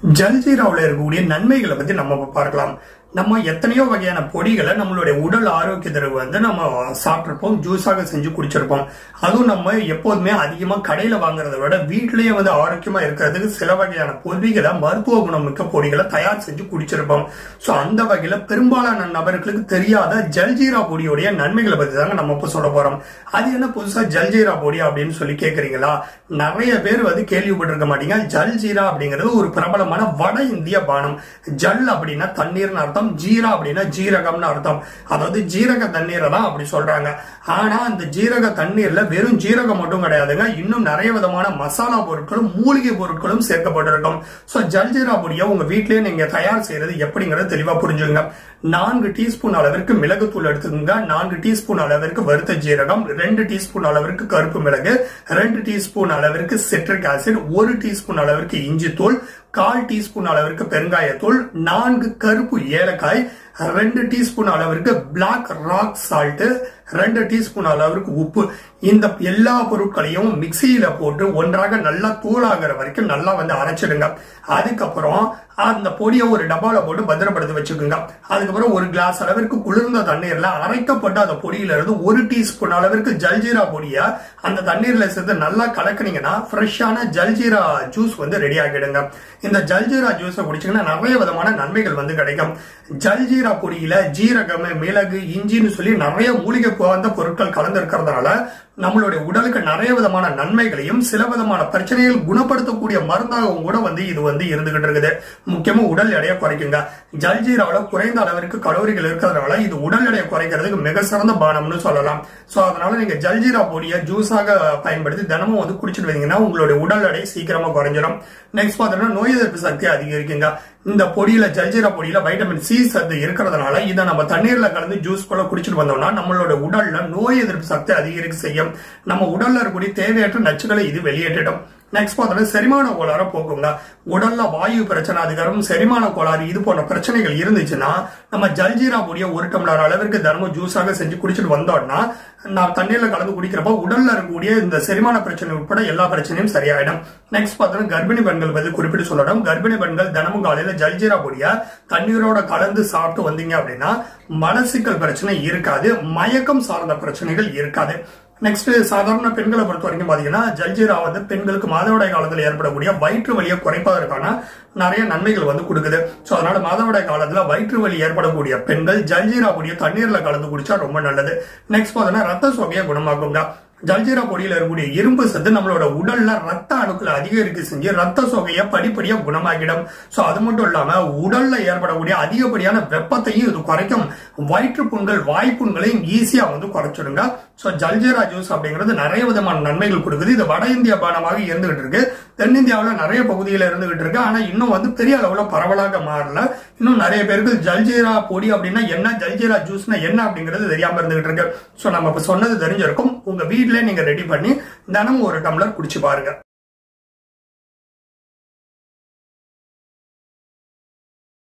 ஜல்ஜீராவில் இருக்கக்கூடிய நன்மைகளை பத்தி நம்ம இப்ப பார்க்கலாம் நம்ம எத்தனையோ வகையான பொடிகளை நம்மளுடைய உடல் ஆரோக்கியத்திற்கு வந்து நம்ம சாப்பிட்டிருப்போம் ஜூஸாக செஞ்சு குடிச்சிருப்போம் அதுவும் நம்ம எப்போதுமே அதிகமா கடையில வாங்குறதை விட வீட்டிலேயே வந்து ஆரோக்கியமா இருக்கிறதுக்கு சில வகையான பொடிகளை மருத்துவ குணமிக்க பொடிகளை தயார் செஞ்சு குடிச்சிருப்போம் சோ அந்த வகையில பெரும்பாலான நபர்களுக்கு தெரியாத ஜல்ஜீரா பொடியுடைய நன்மைகளை பத்தி தாங்க நம்ம இப்ப சொல்ல போறோம் அது என்ன புதுசா ஜல்ஜீரா பொடி அப்படின்னு சொல்லி கேக்குறீங்களா நிறைய பேர் வந்து கேள்விப்பட்டிருக்க மாட்டீங்க ஜல்ஜீரா அப்படிங்கிறது ஒரு பிரபலமான வட இந்திய பானம் ஜல் அப்படின்னா தண்ணீர்னு அர்த்தம் ஜீரா அப்படின்னா ஜீரகம்னு அர்த்தம் அதாவது ஜீரக தண்ணீரை தான் அப்படி சொல்றாங்க ஆனா அந்த ஜீரக தண்ணீர்ல வெறும் ஜீரகம் மட்டும் கிடையாதுங்க இன்னும் நிறைய விதமான மசாலா பொருட்களும் மூலிகை பொருட்களும் சேர்க்கப்பட்டிருக்கும் சோ ஜல்ஜீரா பொடியை உங்க வீட்லயே நீங்க தயார் செய்யறது எப்படிங்கறது தெளிவா புரிஞ்சுங்க நான்கு டீஸ்பூன் அளவிற்கு மிளகுத்தூள் எடுத்துக்கோங்க நான்கு டீஸ்பூன் அளவிற்கு வறுத்த ஜீரகம் ரெண்டு டீஸ்பூன் அளவிற்கு கருப்பு மிளகு ரெண்டு டீஸ்பூன் அளவிற்கு சிட்ரிக் ஆசிட் ஒரு டீஸ்பூன் அளவிற்கு இஞ்சி தூள் கால் டீஸ்பூன் அளவிற்கு பெருங்காயத்தூள் நான்கு கருப்பு ஏலக்காய் ரெண்டு டீஸ்பூன் அளவிற்கு பிளாக் ராக் சால்ட் ரெண்டு டீஸ்பூன் அளவிற்கு உப்பு இந்த எல்லா பொருட்களையும் மிக்சியில போட்டு ஒன்றாக நல்லா தூளாகிற வரைக்கும் நல்லா வந்து அரைச்சிடுங்க அதுக்கப்புறம் அந்த பொடியை ஒரு டப்பால போட்டு பத்திரப்படுத்தி வச்சுக்கோங்க அதுக்கப்புறம் ஒரு கிளாஸ் அளவிற்கு குளிர்ந்த தண்ணீர்ல அரைக்கப்பட்ட அந்த பொடியில இருந்து ஒரு டீஸ்பூன் அளவிற்கு ஜல்ஜீரா பொடியை அந்த தண்ணீர்ல சேர்த்து நல்லா கலக்குனீங்கன்னா ஃப்ரெஷ்ஷான ஜல்ஜீரா ஜூஸ் வந்து ரெடி ஆகிடுங்க இந்த ஜல்ஜீரா ஜூஸை குடிச்சீங்கன்னா நிறைய விதமான நன்மைகள் வந்து கிடைக்கும் ஜல்ஜீரா பொடியில ஜீரகம் மிளகு இஞ்சின்னு சொல்லி நிறைய மூலிகை புகார்ந்த பொருட்கள் கலந்து இருக்கிறதுனால நம்மளுடைய உடலுக்கு நிறைய விதமான நன்மைகளையும் சில விதமான பிரச்சனைகள் குணப்படுத்தக்கூடிய மருந்தாகவும் கூட வந்து இது வந்து இருந்துகிட்டு இருக்குது முக்கியமா உடல் எடையை குறைக்குங்க ஜல்ஜீராவில குறைந்த அளவிற்கு கலோரிகள் இருக்கிறதுனால இது உடல் எடையை குறைக்கிறதுக்கு மிக சிறந்த பானம்னு சொல்லலாம் சோ அதனால நீங்க ஜல்ஜீரா பொடியை ஜூஸாக பயன்படுத்தி தினமும் வந்து குடிச்சிட்டு வந்தீங்கன்னா உங்களுடைய உடல் எடை சீக்கிரமா குறைஞ்சிடும் நெக்ஸ்ட் பாத்தீங்கன்னா நோய் எதிர்ப்பு சக்தி அதிகரிக்குங்க இந்த பொடியில ஜல்ஜீரா பொடியில வைட்டமின் சி சத்து இருக்கிறதுனால இதை நம்ம தண்ணீர்ல கலந்து ஜூஸ் போல குடிச்சிட்டு வந்தோம்னா நம்மளோட உடல்ல நோய் எதிர்ப்பு சக்தி அதிகரிக்க செய்யும் நம்ம உடல்ல இருக்கக்கூடிய தேவையற்ற நச்சுகளை இது வெளியேற்றிடும் நெக்ஸ்ட் பார்த்தோம்னா செரிமான கோளாறு போக்குங்க உடல்ல வாயு பிரச்சனை அதிகாரம் செரிமான கோளாறு இது போன்ற பிரச்சனைகள் இருந்துச்சுன்னா நம்ம ஜல்ஜீரா பொடியை ஒரு டம்ளர் அளவிற்கு தினமும் ஜூஸாக செஞ்சு குடிச்சிட்டு வந்தோம்னா நான் தண்ணீர்ல கலந்து குடிக்கிறப்ப உடல்ல இருக்கக்கூடிய இந்த செரிமான பிரச்சனை உட்பட எல்லா பிரச்சனையும் சரியாயிடும் நெக்ஸ்ட் பார்த்தோம்னா கர்ப்பிணி பெண்கள் வந்து குறிப்பிட்டு சொல்லணும் கர்ப்பிணி பெண்கள் தினமும் காலையில ஜல்ஜீரா பொடியை தண்ணீரோட கலந்து சாப்பிட்டு வந்தீங்க அப்படின்னா மலசிக்கல் பிரச்சனை இருக்காது மயக்கம் சார்ந்த பிரச்சனைகள் இருக்காது நெக்ஸ்ட் சாதாரண பெண்களை பொறுத்த வரைக்கும் பாத்தீங்கன்னா ஜல்ஜீரா வந்து பெண்களுக்கு மாதவிடாய் காலத்தில் ஏற்படக்கூடிய வயிற்று வலியை குறைப்பதற்கான நிறைய நன்மைகள் வந்து கொடுக்குது ஸோ அதனால மாதவிடாய் காலத்துல வயிற்று வலி ஏற்படக்கூடிய பெண்கள் ஜல்ஜீரா பொடியை தண்ணீர்ல கலந்து குடிச்சா ரொம்ப நல்லது நெக்ஸ்ட் பார்த்தோன்னா ரத்த சோகையை குணமாக்குங்க ஜல்ஜீரா பொடியில இருக்கக்கூடிய இரும்பு சத்து நம்மளோட உடல்ல ரத்த அணுக்களை அதிகரிக்க செஞ்சு ரத்த சோகையை படிப்படியா குணமாக்கிடும் சோ அது மட்டும் இல்லாம உடல்ல ஏற்படக்கூடிய அதிகப்படியான வெப்பத்தையும் இது குறைக்கும் வயிற்று புண்கள் வாய்ப்புண்களையும் ஈஸியா வந்து குறைச்சிடுங்க சோ ஜல்ஜீரா ஜூஸ் அப்படிங்கிறது நிறைய விதமான நன்மைகள் கொடுக்குது இது வட இந்திய பானமாக இருந்துகிட்டு இருக்கு தென்னிந்தியாவில் நிறைய பகுதியில் இருந்துகிட்டு இருக்கு ஆனா இன்னும் வந்து பெரிய அளவுல பரவலாக மாறல இன்னும் நிறைய பேருக்கு ஜல்ஜீரா பொடி அப்படின்னா என்ன ஜல்ஜீரா ஜூஸ்னா என்ன அப்படிங்கிறது தெரியாம இருந்துகிட்டு இருக்கு சோ நம்ம இப்ப சொன்னது தெரிஞ்சிருக்கும் உங்க வீட்லயே நீங்க ரெடி பண்ணி தினமும் ஒரு டம்ளர் குடிச்சு பாருங்க